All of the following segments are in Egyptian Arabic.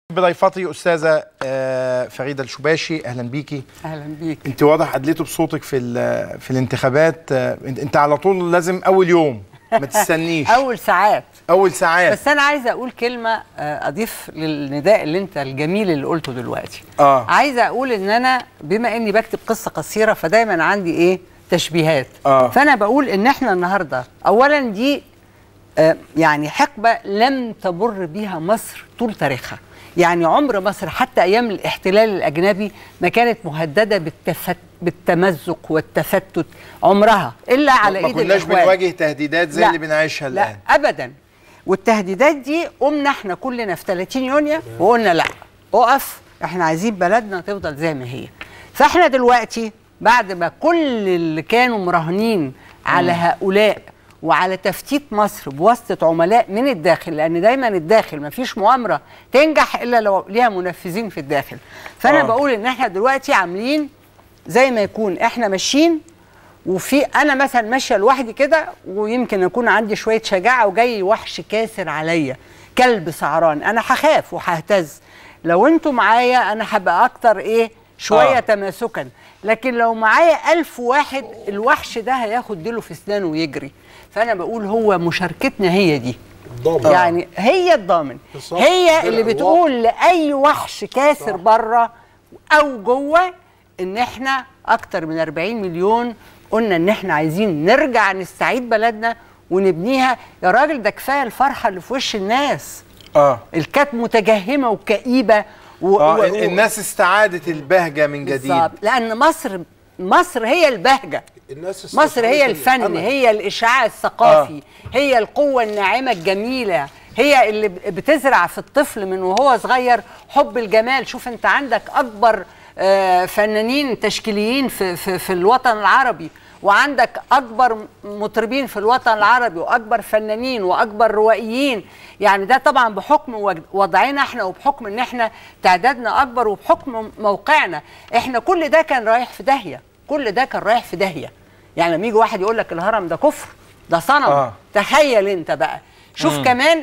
بضيفتي استاذه آه، فريده الشباشي اهلا بيكي اهلا بيك انت واضح ادليته بصوتك في ال- في الانتخابات آه، انت انت على طول لازم اول يوم ما تستنيش اول ساعات اول ساعات بس انا عايزه اقول كلمه آه، اضيف للنداء اللي انت الجميل اللي قلته دلوقتي اه عايزه اقول ان انا بما اني بكتب قصه قصيره فدايما عندي ايه تشبيهات آه. فانا بقول ان احنا النهارده اولا دي آه، يعني حقبه لم تمر بيها مصر طول تاريخها يعني عمر مصر حتى ايام الاحتلال الاجنبي ما كانت مهدده بالتفت بالتمزق والتفتت عمرها الا على ما ايد كناش الإخوان. بنواجه تهديدات زي لا. اللي بنعيشها لا الان ابدا والتهديدات دي قمنا احنا كلنا في 30 يونيو وقلنا لا اقف احنا عايزين بلدنا تفضل زي ما هي فاحنا دلوقتي بعد ما كل اللي كانوا مراهنين على هؤلاء وعلى تفتيت مصر بواسطه عملاء من الداخل لان دايما الداخل ما فيش مؤامره تنجح الا لو ليها منفذين في الداخل فانا آه. بقول ان احنا دلوقتي عاملين زي ما يكون احنا ماشيين وفي انا مثلا ماشيه لوحدي كده ويمكن يكون عندي شويه شجاعه وجاي وحش كاسر عليا كلب سعران انا هخاف وههتز لو انتوا معايا انا هبقى اكتر ايه شويه آه. آه. تماسكا لكن لو معايا ألف واحد الوحش ده هياخد ديله في اسنانه ويجري فانا بقول هو مشاركتنا هي دي الضامن. يعني هي الضامن بالظبط. هي ده اللي الأنواع. بتقول لاي وحش كاسر بره او جوه ان احنا اكتر من 40 مليون قلنا ان احنا عايزين نرجع نستعيد بلدنا ونبنيها يا راجل ده كفايه الفرحه اللي في وش الناس اه اللي كانت متجهمه وكئيبه و... اه و- ال- الناس استعادت البهجه من جديد بالظبط لان مصر مصر هي البهجه الناس مصر هي استشعرت الفن الأمل. هي الإشعاع الثقافي هي القوة الناعمة الجميلة هي اللي ب- بتزرع في الطفل من وهو صغير حب الجمال شوف انت عندك أكبر آه، فنانين تشكيليين في, في, في الوطن العربي وعندك أكبر مطربين في الوطن العربي وأكبر فنانين وأكبر روائيين يعني ده طبعا بحكم وج- وضعنا احنا وبحكم ان احنا تعدادنا أكبر وبحكم موقعنا احنا كل ده كان رايح في داهية كل ده كان رايح في داهية يعني لما يجي واحد يقول لك الهرم ده كفر ده صنم آه. آه. تخيل انت بقى شوف مم. كمان ال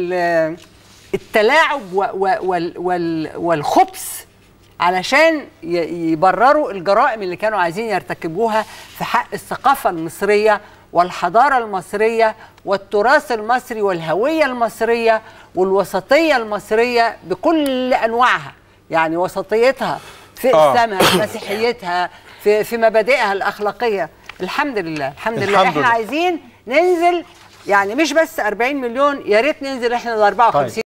ال التلاعب و و وال وال والخبث علشان ي- يبرروا الجرائم اللي كانوا عايزين يرتكبوها في حق الثقافة المصرية والحضارة المصرية والتراث المصري والهوية المصرية والوسطية المصرية بكل أنواعها يعني وسطيتها في آه. إسلامها في مسيحيتها في في مبادئها الأخلاقية الحمد لله الحمد لله الحمد احنا لله. عايزين ننزل يعني مش بس 40 مليون يا ريت ننزل احنا ل 54